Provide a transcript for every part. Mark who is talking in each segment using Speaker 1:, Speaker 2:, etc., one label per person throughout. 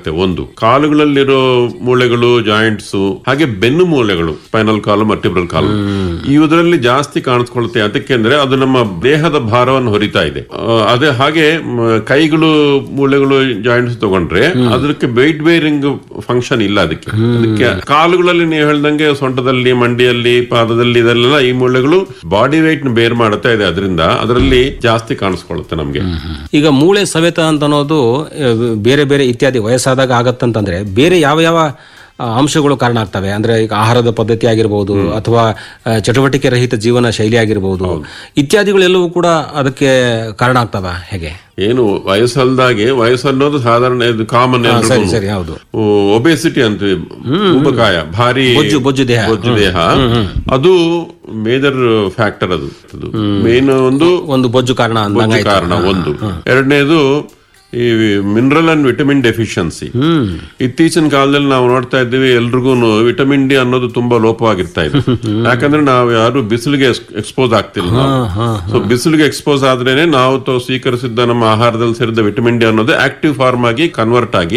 Speaker 1: ಒಂದು ಕಾಲುಗಳಲ್ಲಿರೋ ಮೂಳೆಗಳು ಜಾಯಿಂಟ್ಸ್ ಹಾಗೆ ಬೆನ್ನು ಮೂಳೆಗಳು ಸ್ಪೈನಲ್ ಕಾಲಮ್ ವರ್ಟಿಬ್ರಲ್ ಕಾಲಮ್ ಇವುದರಲ್ಲಿ ಜಾಸ್ತಿ ಕಾಣಿಸ್ಕೊಳುತ್ತೆ ಅದಕ್ಕೆಂದ್ರೆ ಅದು ನಮ್ಮ ದೇಹದ ಭಾರವನ್ನು ಹೊರಿತಾ ಇದೆ ಆ, ಅದೇ ಹಾಗೆ ಮ, ಕೈಗಳು ಮೂಳೆಗಳು ಜಾಯಿಂಟ್ಸ್ ತಗೊಂಡ್ರೆ ಅದಕ್ಕೆ ವೆಯ್ಟ್ ಬೇರಿಂಗ್ ಫಂಕ್ಷನ್ ಇಲ್ಲ ಅದಕ್ಕೆ ಅದಕ್ಕೆ ಕಾಲುಗಳಲ್ಲಿ ನೀವು ಹೇಳ್ದಂಗೆ ಸೊಂಟದಲ್ಲಿ ಮಂಡಿಯಲ್ಲಿ ಪಾದದಲ್ಲಿ ಇದೆಲ್ಲ ಈ ಮೂಳೆಗಳು ಬಾಡಿ ವೆಯ್ಟ್ ಬೇರ್ ಮಾಡುತ್ತಾ ಇದೆ ಅದರಿಂದ ಅದರಲ್ಲಿ ಜಾಸ್ತಿ ಕಾಣಿಸ್ಕೊಳ್ಳುತ್ತೆ ನಮ್ಗೆ
Speaker 2: ಈಗ ಮೂಳೆ ಸವೆತ ಅಂತ ಅನ್ನೋದು ಆ, ಬೇರೆ ಬೇರೆ ಇತ್ಯಾದಿ ವಯಸ್ಸಾದಾಗ ಆಗತ್ತಂತಂದ್ರೆ ಬೇರೆ ಯಾವ ಯಾವ ಆ, ಅಂಶಗಳು ಕಾರಣ ಆಗ್ತವೆ ಅಂದ್ರೆ ಈಗ ಆಹಾರದ ಪದ್ಧತಿ ಆಗಿರ್ಬೋದು ಅಥವಾ ಆ, ಚಟುವಟಿಕೆ ರಹಿತ ಜೀವನ ಶೈಲಿ ಆಗಿರ್ಬೋದು ಇತ್ಯಾದಿಗಳೆಲ್ಲವೂ ಕೂಡ ಅದಕ್ಕೆ ಕಾರಣ ಆಗ್ತವ ಹೇಗೆ
Speaker 1: ಏನು ವಯಸ್ಸಲ್ದಾಗೆ ವಯಸ್ಸು ಅನ್ನೋದು ಸಾಧಾರಣ ಇದು ಕಾಮನ್
Speaker 2: ಸರಿ ಸರಿ ಹೌದು
Speaker 1: ಒಬೆಸಿಟಿ ಅಂತೀವಿ ಉಪಕಾಯ ಭಾರಿ
Speaker 2: ಬೊಜ್ಜು ಬೊಜ್ಜು ದೇಹ
Speaker 1: ಬೊಜ್ಜು ದೇಹ ಅದು ಮೇಜರ್ ಫ್ಯಾಕ್ಟರ್ ಅದು ಮೇನ್ ಒಂದು
Speaker 2: ಒಂದು ಬೊಜ್ಜು ಕಾರಣ ಅಂದಂಗ
Speaker 1: ಬೊಜ್ಜು ಕಾರಣ ಒಂದು ಎರಡನೇದು ಈ ಮಿನರಲ್ ಅಂಡ್ ವಿಟಮಿನ್ ಡೆಫಿಷಿಯನ್ಸಿ ಇತ್ತೀಚಿನ ಕಾಲದಲ್ಲಿ ನಾವು ನೋಡ್ತಾ ಇದ್ದೀವಿ ಎಲ್ರಿಗೂ ವಿಟಮಿನ್ ಡಿ ಅನ್ನೋದು ತುಂಬಾ ಲೋಪವಾಗಿರ್ತಾ ಇದೆ ಯಾಕಂದ್ರೆ ನಾವು ಯಾರು ಬಿಸಿಲಿಗೆ ಎಕ್ಸ್ಪೋಸ್ ಆಗ್ತಿಲ್ಲ ಸೊ ಬಿಸಿಲಿಗೆ ಎಕ್ಸ್ಪೋಸ್ ಆದ್ರೇನೆ ನಾವು ತಾವು ಸ್ವೀಕರಿಸಿದ್ದ ನಮ್ಮ ಆಹಾರದಲ್ಲಿ ಸೇರಿದ ವಿಟಮಿನ್ ಡಿ ಅನ್ನೋದು ಆಕ್ಟಿವ್ ಫಾರ್ಮ್ ಆಗಿ ಕನ್ವರ್ಟ್ ಆಗಿ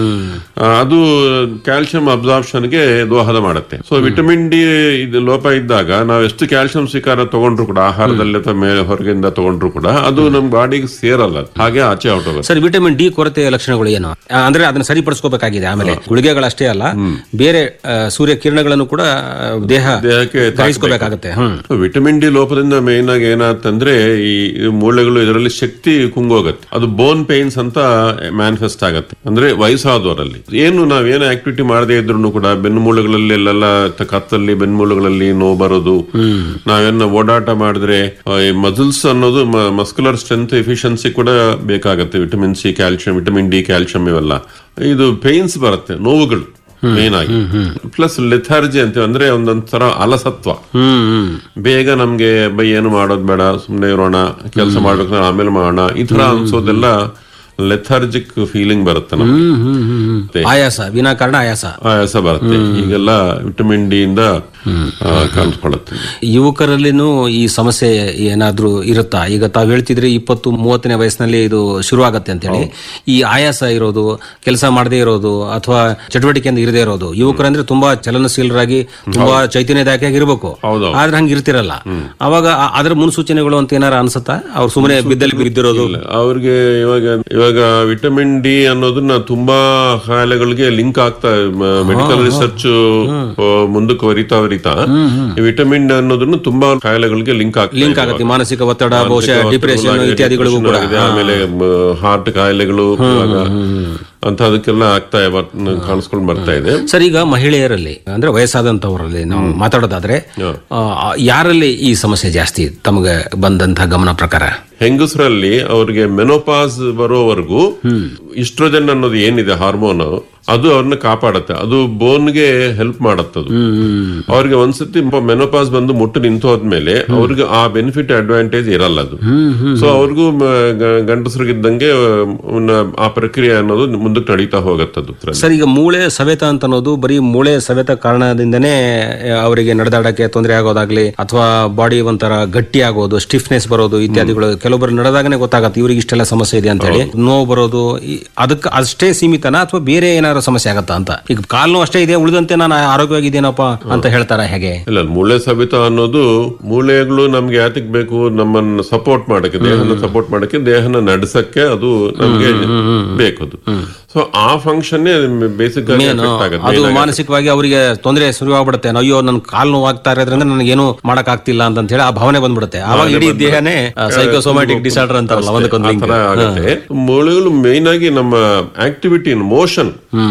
Speaker 1: ಆ, ಅದು ಕ್ಯಾಲ್ಸಿಯಂ ಅಬ್ಸಾರ್ಪ್ಷನ್ಗೆ ದೋಹದ ಮಾಡುತ್ತೆ ಸೊ ವಿಟಮಿನ್ ಡಿ ಇದು ಲೋಪ ಇದ್ದಾಗ ನಾವು ಎಷ್ಟು ಕ್ಯಾಲ್ಸಿಯಂ ಸ್ವೀಕಾರ ತಗೊಂಡ್ರು ಕೂಡ ಆಹಾರದಲ್ಲಿ ಅಥವಾ ಮೇಲೆ ಹೊರಗಿಂದ ತಗೊಂಡ್ರು ಕೂಡ ಅದು ನಮ್ಮ ಬಾಡಿಗೆ ಸೇರಲ್ಲ ಅದು. ಹಾಗೆ ಆಚೆ ಔಟ್ ಹೋಗುತ್ತೆ
Speaker 2: ಸರಿ ವಿಟಮಿನ್ ಡಿ ಕೊರತೆಯ ಲಕ್ಷಣಗಳು ಏನು ಆ, ಅಂದ್ರೆ ಅದನ್ನ ಸರಿಪಡಿಸ್ಕೋಬೇಕಾಗಿದೆ ಆಮೇಲೆ ಗುಳಿಗೆಗಳಷ್ಟೇ ಅಲ್ಲ ಬೇರೆ ಆ, ಸೂರ್ಯ ಕಿರಣಗಳನ್ನು ಕೂಡ ಆ, ದೇಹ
Speaker 1: ದೇಹಕ್ಕೆ
Speaker 2: ಗ್ರಹಿಸ್ಕೋಬೇಕಾಗತ್ತೆ ಹ್ಮ್
Speaker 1: ವಿಟಮಿನ್ ಡಿ ಲೋಪದಿಂದ ಮೇನ್ ಆಗಿ ಏನಾಗ್ತಂದ್ರೆ ಈ ಈ ಮೂಳೆಗಳು ಇದರಲ್ಲಿ ಶಕ್ತಿ ಕುಂಗೋಗತ್ತೆ ಅದು ಬೋನ್ ಪೇನ್ಸ್ ಅಂತ ಮ್ಯಾನಿಫೆಸ್ಟ್ ಆಗತ್ತೆ ಅಂದ್ರೆ ವಯಸ್ಸಾದವರಲ್ಲಿ ಏನು ನಾವೇನು ಆಕ್ಟಿವಿಟಿ ಮಾಡದೇ ಇದ್ರು ಕೂಡ ಬೆನ್ನು ಮೂಳೆಗಳಲ್ಲಿ ಅಲ್ಲೆಲ್ಲ ತ- ಕತ್ತಲ್ಲಿ ಬೆನ್ನು ಮೂಳೆಗಳಲ್ಲಿ ನೋವು ಬರೋದು ನಾವೇನು ಓಡಾಟ ಮಾಡಿದ್ರೆ ಆ, ಈ ಮಸಲ್ಸ್ ಅನ್ನೋದು ಮಸ್ಕ್ಯುಲರ್ ಸ್ಟ್ರೆಂತ್ ಎಫಿಷಿಯನ್ಸಿ ಕೂಡ ಬೇಕಾಗತ್ತೆ vitamin C calcium vitamin D calcium ಇವೆಲ್ಲ ಇದು ಪೇನ್ಸ್ ಬರುತ್ತೆ ನೋವುಗಳು ಮೇನ್ ಆಗಿ ಪ್ಲಸ್ ಲೆಥಾರ್ಜಿ ಅಂತೀವಿ ಅಂದ್ರೆ ಒಂದೊಂದ್ ತರ ಅಲಸತ್ವ
Speaker 2: ಹ್ಮ್ ಹ್ಮ್
Speaker 1: ಬೇಗ ನಮ್ಗೆ ಬೈ ಏನು ಮಾಡೋದ್ ಬೇಡ ಸುಮ್ನೆ ಇರೋಣ ಕೆಲಸ ಮಾಡ್ಬೇಕು ಆಮೇಲೆ ಮಾಡೋಣ ಈ ತರ ಅನ್ಸೋದೆಲ್ಲ ಲೆಥಾರ್ಜಿಕ್ ಫೀಲಿಂಗ್ ಬರುತ್ತೆ ನಮ್ಗೆ
Speaker 2: ಹ್ಮ್ ಹ್ಮ್ ಹ್ಮ್ ಹ್ಮ್ ಆಯಾಸ ವಿನಾಕಾರಣ ಆಯಾಸ
Speaker 1: ಆಯಾಸ ಬರುತ್ತೆ ಈಗೆಲ್ಲ ವಿಟಮಿನ್ ಡಿ ಇಂದ ಆ, ಕಾಣಿಸ್ಕೊಳ್ಳುತ್ತೆ
Speaker 2: ಯುವಕರಲ್ಲಿನೂ ಈ ಸಮಸ್ಯೆ ಏನಾದ್ರೂ ಇರುತ್ತಾ ಈಗ ತಾವ್ ಹೇಳ್ತಿದ್ರಿ ಇಪ್ಪತ್ತು ಮೂವತ್ತನೇ ವಯಸ್ಸಿನಲ್ಲಿ ಇದು ಶುರು ಆಗತ್ತೆ ಅಂತ ಹೇಳಿ ಈ ಆಯಾಸ ಇರೋದು ಕೆಲಸ ಮಾಡದೇ ಇರೋದು ಅಥವಾ ಚಟುವಟಿಕೆಯಿಂದ ಇರದೇ ಇರೋದು ಯುವಕರಂದ್ರೆ ತುಂಬಾ ಚಲನಶೀಲರಾಗಿ ತುಂಬಾ ಚೈತನ್ಯದಾಯಕ ಇರಬೇಕು
Speaker 1: ಹೌದು.
Speaker 2: ಆದ್ರೆ ಹಂಗ ಇರ್ತಿರಲ್ಲ ಅವಾಗ ಆ- ಅದರ ಮುನ್ಸೂಚನೆಗಳು ಅಂತ ಏನಾರ ಅನ್ಸುತ್ತಾ ಅವ್ರು ಸುಮ್ಮನೆ ಬಿದ್ದಲ್ಲಿ ಬಿದ್ದಿರೋದು
Speaker 1: ಅವ್ರಿಗೆ ಇವಾಗ ಇವಾಗ ವಿಟಮಿನ್ ಡಿ ಅನ್ನೋದನ್ನ ತುಂಬಾ ಕಾಯಿಲೆಗಳಿಗೆ ಲಿಂಕ್ ಆಗ್ತಾ ಮೆಡಿಕಲ್ ರಿಸರ್ಚ್ ಮುಂದಕ್ಕೆ ವರಿತಾ ವರಿತಾ ಈ ವಿಟಮಿನ್ ಅನ್ನೋದನ್ನು ತುಂಬಾ ಕಾಯಿಲೆಗಳಿಗೆ ಲಿಂಕ್ ಆಗ್ತಾ
Speaker 2: ಲಿಂಕ್ ಆಗತ್ತೆ ಮಾನಸಿಕ ಒತ್ತಡ ಬಹುಶಃ ಡಿಪ್ರೆಷನ್ ಇತ್ಯಾದಿಗಳಿಗೂ ಕೂಡ
Speaker 1: ಆಗಿದೆ. ಆಮೇಲೆ ಹಾರ್ಟ್ ಕಾಯಿಲೆಗಳು ಇವಾಗ ಅಂತದಕ್ಕೆಲ್ಲ ಆಗ್ತಾ ಬರ್- ಕಾಣಿಸ್ಕೊಂಡು ಬರ್ತಾ ಇದೆ
Speaker 2: ಸರ್ ಈಗ ಮಹಿಳೆಯರಲ್ಲಿ ಅಂದ್ರೆ ವಯಸ್ಸಾದಂತವರಲ್ಲಿ ನಾವು ಮಾತಾಡೋದಾದ್ರೆ ಆ, ಯಾರಲ್ಲಿ ಈ ಸಮಸ್ಯೆ ಜಾಸ್ತಿ ತಮಗೆ ಬಂದಂತ ಗಮನ ಪ್ರಕಾರ
Speaker 1: ಹೆಂಗಸರಲ್ಲಿ ಅವ್ರಿಗೆ ಮೆನೋಪಾಸ್ ಬರೋವರೆಗೂ ಇಸ್ಟ್ರೋಜನ್ ಅನ್ನೋದು ಏನಿದೆ ಹಾರ್ಮೋನ್ ಅದು ಅವ್ರನ್ನ ಕಾಪಾಡತ್ತೆ ಅದು ಬೋನ್ಗೆ ಹೆಲ್ಪ್ ಮಾಡತ್ತದು ಅವ್ರಿಗೆ ಒಂದ್ಸತಿ ಮೆನೋಪಾಸ್ ಬಂದು ಮುಟ್ಟು ನಿಂತು ಹೋದ್ಮೇಲೆ ಅವ್ರಿಗೆ ಆ ಬೆನಿಫಿಟ್ ಅಡ್ವಾಂಟೇಜ್ ಇರಲ್ಲ ಅದು ಸೊ ಅವ್ರಿಗೂ ಮ- ಗ- ಗಂಡಸರಿಗಿದ್ದಂಗೆ ಅವ್ನ ಆ ಪ್ರಕ್ರಿಯೆ ಅನ್ನೋದು ಮುಂದಕ್ಕೆ ನಡೀತಾ ಹೋಗತ್ತದು
Speaker 2: ಸರ್ ಈಗ ಮೂಳೆ ಸವೆತ ಅಂತ ಅನ್ನೋದು ಬರೀ ಮೂಳೆ ಸವೆತ ಕಾರಣದಿಂದನೇ ಅವರಿಗೆ ನಡೆದಾಡಕ್ಕೆ ತೊಂದರೆ ಆಗೋದಾಗ್ಲಿ ಅಥವಾ ಬಾಡಿ ಒಂಥರ ಗಟ್ಟಿ ಆಗೋದು ಸ್ಟಿಫ್ನೆಸ್ ಬರೋದು ಇತ್ಯಾದಿಗಳು ಕೆಲವೊಬ್ಬರು ನಡೆದಾಗನೇ ಗೊತ್ತಾಗತ್ತೆ ಇವ್ರಿಗೆ ಇಷ್ಟೆಲ್ಲ ಸಮಸ್ಯೆ ಇದೆ ಅಂತ ಹೇಳಿ ನೋವು ಬರೋದು ಈ- ಅದಕ್ಕೆ ಅಷ್ಟೇ ಸೀಮಿತನ ಅಥವಾ ಬೇರೆ ಏನಾದ್ರು ಸಮಸ್ಯೆ ಆಗತ್ತಾ ಅಂತ ಈಗ ಕಾಲು ಅಷ್ಟೇ ಇದೆ ಉಳಿದಂತೆ ನಾನು ಆರೋಗ್ಯವಾಗಿದ್ದೇನಪ್ಪ ಅಂತ ಹೇಳ್ತಾರ ಹೇಗೆ
Speaker 1: ಇಲ್ಲ ಮೂಳೆ ಸವಿತ ಅನ್ನೋದು ಮೂಳೆಗಳು ನಮ್ಗೆ ಯಾತಕ್ ಬೇಕು ನಮ್ಮನ್ನ ಸಪೋರ್ಟ್ ಮಾಡಕ್ಕೆ ದೇಹನ ಸಪೋರ್ಟ್ ಮಾಡಕ್ಕೆ ದೇಹನ ನಡೆಸಕ್ಕೆ ಅದು ನಮ್ಗೆ ಬೇಕು ಅದು ಸೊ ಆ ಫಂಕ್ಷನ್ ಬೇಸಿಕ್ ಆಗಿ affect ಆಗುತ್ತೆ
Speaker 2: ಅದು ಮಾನಸಿಕವಾಗಿ ಅವರಿಗೆ ತೊಂದರೆ ಶುರುವಾಗ್ಬಿಡುತ್ತೆ ಅಯ್ಯೋ ನನ್ ಕಾಲು ನೋವಾಗ್ತಾ ಇರೋದ್ರಿಂದ ನನಗೇನು ಮಾಡಕ್ ಆಗ್ತಿಲ್ಲ ಅಂತ ಹೇಳಿ ಆ ಭಾವನೆ ಬಂದ್ಬಿಡುತ್ತೆ ಆವಾಗ ಇಡೀ ದೇಹನೇ ಸೈಕೋಸೋಮ್ಯಾಟಿಕ್ ಡಿಸಾರ್ಡರ್ ಅಂತಾರಲ್ಲ ಒಂದಕ್ಕೊಂದು
Speaker 1: ಆ
Speaker 2: link.
Speaker 1: ತರ ಆಗುತ್ತೆ ಮೂಳೆಗಳು ಮೇನ್ ಆಗಿ ನಮ್ಮ ಆಕ್ಟಿವಿಟಿ ಮೋಷನ್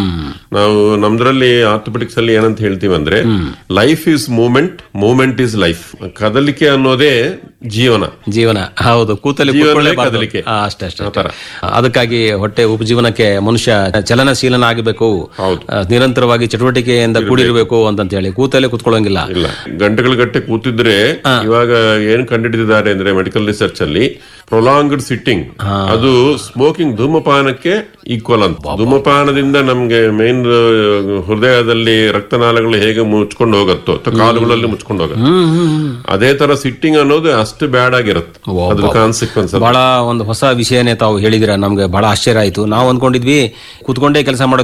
Speaker 1: ನಾವು ನಮ್ದ್ರಲ್ಲಿ ಆರ್ಥೋಪೆಟಿಕ್ಸ್ ಅಲ್ಲಿ ಏನಂತ ಹೇಳ್ತೀವಿ ಅಂದ್ರೆ life is movement movement is life ಕದಲಿಕೆ ಅನ್ನೋದೇ ಜೀವನ
Speaker 2: ಜೀವನ ಹೌದು ಕೂತಲ್ಲಿ
Speaker 1: ಜೀವನವೇ
Speaker 2: ಕೂತ್ಕೊಳ್ಳೇಬಾರ್ದು.
Speaker 1: ಕದಲಿಕೆ.
Speaker 2: ಆ, ಅಷ್ಟೇ ಅಷ್ಟೇ ಅಷ್ಟೇ. ಅದಕ್ಕಾಗಿ ಹೊಟ್ಟೆ ಉಪಜೀವನಕ್ಕೆ ಮನುಷ್ಯ ಚಲನಶೀಲನ ಆಗಬೇಕು
Speaker 1: ಹೌದು.
Speaker 2: ಆ, ನಿರಂತರವಾಗಿ ಚಟುವಟಿಕೆಯಿಂದ ಕೂಡಿರಬೇಕು ಅಂತಂತ ಹೇಳಿ ಕೂತಲ್ಲೇ ಕೂತ್ಕೊಳ್ಳಂಗಿಲ್ಲ
Speaker 1: ಇಲ್ಲ ಗಂಟೆಗಳ ಗಟ್ಟೆ ಕೂತಿದ್ರೆ ಇವಾಗ ಏನ್ ಕಂಡುಹಿಡಿದಿದ್ದಾರೆ ಅಂದ್ರೆ ಮೆಡಿಕಲ್ ರಿಸರ್ಚ್ ಅಲ್ಲಿ ಪ್ರೊಲಾಂಗ್ಡ್ ಸಿಟ್ಟಿಂಗ್ ಅದು ಸ್ಮೋಕಿಂಗ್ ಧೂಮಪಾನಕ್ಕೆ ಈಕ್ವಲ್ ಅಂತ ಧೂಮಪಾನದಿಂದ ನಮ್ಗೆ ಮೇನ್ ಹೃದಯದಲ್ಲಿ ರಕ್ತನಾಳಗಳು ಹೇಗೆ ಮುಚ್ಕೊಂಡು ಹೋಗುತ್ತೋ ಅಥವಾ ಕಾಲುಗಳಲ್ಲಿ ಮುಚ್ಕೊಂಡು ಹೋಗುತ್ತೆ ಅದೇ ತರ ಸಿಟ್ಟಿಂಗ್ ಅನ್ನೋದು ಅಷ್ಟು ಬ್ಯಾಡ್ ಆಗಿರುತ್ತೆ ಅದ್ರ ಕಾನ್ಸಿಕ್ವೆನ್ಸ್
Speaker 2: ಬಹಳ ಒಂದು ಹೊಸ ವಿಷಯನೇ ತಾವು ಹೇಳಿದಿರ ನಮ್ಗೆ ಬಹಳ ಆಶ್ಚರ್ಯ ಆಯ್ತು ನಾವು ಅನ್ಕೊಂಡಿದ್ವಿ ಕೂತ್ಕೊಂಡೇ ಕೆಲಸ ಮಾಡೋ